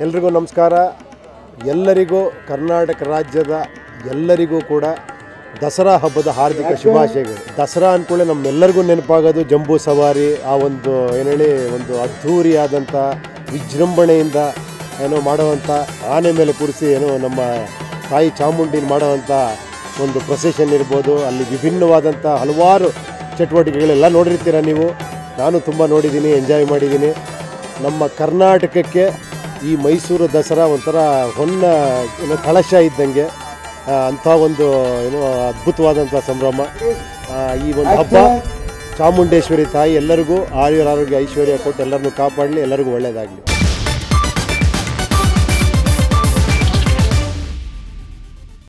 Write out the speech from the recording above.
ಎಲ್ರಿಗೂ ನಮಸ್ಕಾರ ಎಲ್ಲರಿಗೂ ಕರ್ನಾಟಕ ರಾಜ್ಯದ ಎಲ್ಲರಿಗೂ ಕೂಡ ದಸರಾ ಹಬ್ಬದ ಹಾರ್ದಿಕ ಶುಭಾಶಯಗಳು ದಸರಾ ಅಂದ್ಕೊಳ್ಳೆ ನಮ್ಮೆಲ್ಲರಿಗೂ ನೆನಪಾಗೋದು ಜಂಬೂ ಸವಾರಿ ಆ ಒಂದು ಏನು ಹೇಳಿ ಒಂದು ಅದ್ಧೂರಿಯಾದಂಥ ವಿಜೃಂಭಣೆಯಿಂದ ಏನೋ ಮಾಡುವಂಥ ಆನೆ ಮೇಲೆ ಕೂರಿಸಿ ಏನೋ ನಮ್ಮ ತಾಯಿ ಚಾಮುಂಡಿನ ಮಾಡುವಂಥ ಒಂದು ಪ್ರೊಸೆಷನ್ ಇರ್ಬೋದು ಅಲ್ಲಿ ವಿಭಿನ್ನವಾದಂಥ ಹಲವಾರು ಚಟುವಟಿಕೆಗಳೆಲ್ಲ ನೋಡಿರ್ತೀರ ನೀವು ನಾನು ತುಂಬ ನೋಡಿದ್ದೀನಿ ಎಂಜಾಯ್ ಮಾಡಿದ್ದೀನಿ ನಮ್ಮ ಕರ್ನಾಟಕಕ್ಕೆ ಈ ಮೈಸೂರು ದಸರಾ ಒಂಥರ ಹೊನ್ನ ಏನೋ ಕಳಶ ಇದ್ದಂಗೆ ಆ, ಅಂಥ ಒಂದು ಏನೋ ಅದ್ಭುತವಾದಂಥ ಸಂಭ್ರಮ ಆ, ಈ ಒಂದು ಹಬ್ಬ ಚಾಮುಂಡೇಶ್ವರಿ ತಾಯಿ ಎಲ್ಲರಿಗೂ ಆಯುರ ಆರೋಗ್ಯ ಐಶ್ವರ್ಯ ಕೊಟ್ಟು ಎಲ್ಲರನ್ನೂ ಕಾಪಾಡಲಿ ಎಲ್ಲರಿಗೂ ಒಳ್ಳೆಯದಾಗಲಿ